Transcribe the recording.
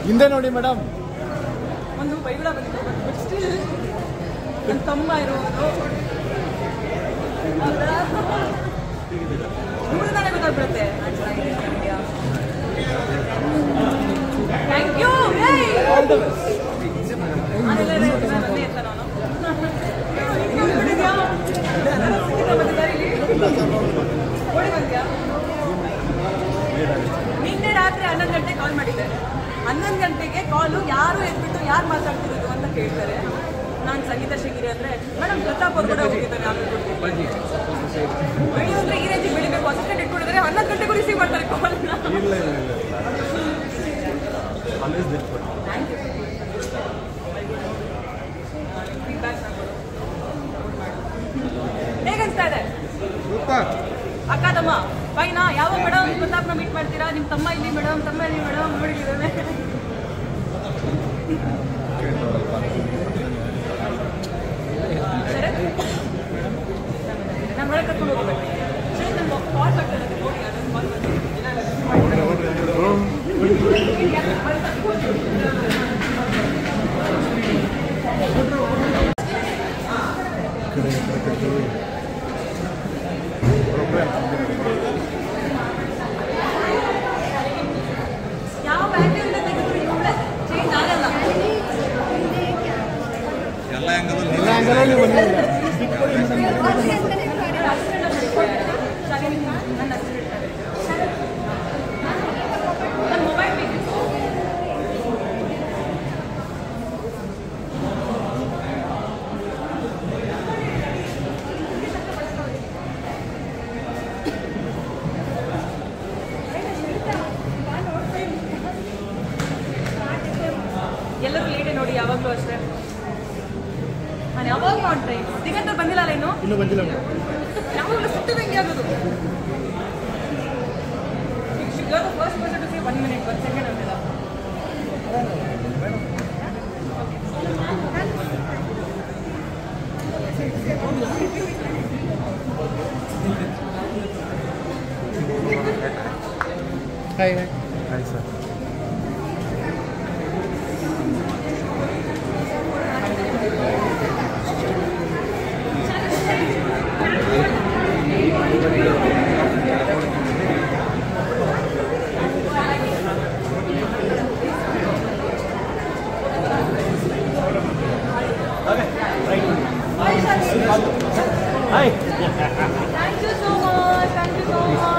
ಹಿಂದೆ ನೋಡಿ ಮೇಡಮ್ ಒಂದು ಬೈಗುಳ ಬಂದಿತ್ತು ಬಟ್ ಸ್ಟಿಲ್ ನನ್ನ ತಮ್ಮ ಇರೋದು ನೋಡಿದಾನೆ ಗೊತ್ತಾಗ್ಬಿಡುತ್ತೆ thank you all the best ಆಮೇಲೆ ಬಂದೇ ಇರ್ತ ನಾನು ಹಿಂಗ್ ಬಂದಿದ್ಯಾ? ಸಿಕ್ಕಿದ್ರೆ ಬಂದಿದ್ದಾರೆ ಇಲ್ಲಿ? ಓಡಿ ಬಂದ್ಯಾ ನಿನ್ನೆ ರಾತ್ರಿ ಹನ್ನೊಂದು ಗಂಟೆಗೆ ಕಾಲ್ ಮಾಡಿದ್ದೆ ಹನ್ನೊಂದು ಗಂಟೆಗೆ ಕಾಲು ಯಾರು ಎದ್ಬಿಟ್ಟು ಯಾರು ಮಾತಾಡ್ತಿರೋದು ಅಂತ ಕೇಳ್ತಾರೆ ನಾನು ಸಂಗೀತ ಶೃಂಗಿರಿ ಅಂದ್ರೆ ಮೇಡಮ್ ಪ್ರತಾಪ್ ಅವ್ರು ಕೂಡ ಹೋಗಿದ್ದಾರೆ ಆಮೇಲೆ ಬೆಳೆಯೋದ್ರೆ ಈ ರೇಂಜಿಗೆ ಬೆಳಿಬೇಕು ಹತ್ತು ಗಂಟೆ ಇಟ್ಕೊಂಡಿದ್ದಾರೆ ಹನ್ನೊಂದು ಗಂಟೆಗೂ ರಿಸೀವ್ ಮಾಡ್ತಾರೆ ಕಾಲ್ನ ಇಲ್ಲ ಇಲ್ಲ ಇಲ್ಲ always this thank you feedback ಹೇಗನ್ಸ್ತಾ ಇದೆ ಸೂಪರ್ ಅಕ್ಕ ತಮ್ಮ ಫೈನಾ ಯಾವಾಗ ಮೇಡಮ್ ಪ್ರತಾಪ್ನ ಮೀಟ್ ಮಾಡ್ತೀರಾ ನಿಮ್ಮ ತಮ್ಮ ಇಲ್ಲಿ ಮೇಡಮ್ ತಮ್ಮ ಇಲ್ಲಿ ಮೇಡಮ್ ನೋಡಿದ್ದಾನೆ ಸರಿ ನಾನು ಒಳಗೆ ಕರ್ಕೊಂಡು ಹೋಗ್ಬೇಕು ಸರಿ ನಮ್ಮ ಕಾಲ್ ಬರ್ತಾರೆ ನೋಡಿ ಅದನ್ನು ಕಾಲ್ ಯಾವ ಬ್ಯಾಟ್ರಿಯಿಂದ ತೆಗೆದ್ರು ಇವಳೆ ಚೇಂಜ್ ಆಗಲ್ಲ ಎಲ್ಲ ಆ್ಯಂಗಲಲ್ಲಿ ಬಂದಿಲ್ಲ ನನ್ನ ಮೊಬೈಲ್ ಬೇಕಿತ್ತು ಎಲ್ಲರೂ ಲೇಟೇ ನೋಡಿ ಯಾವಾಗಲೂ ಅಷ್ಟೇ ನಾನು ಯಾವಾಗ ಮಾಡ್ತೆ ದಿಗಂತ ಬಂದಿಲ್ಲ ಅಲ್ಲ ಇನ್ನು ಇನ್ನೂ ಬಂದಿಲ್ಲ ಮೇಡಮ್ ಯಾವಾಗಲೂ ಸುತ್ತದಂಗೆ ಆಗೋದು first person to see one minute one second ಅಂತಿಲ್ಲ hi hi hi sir hi Thank you so much. Thank you so much.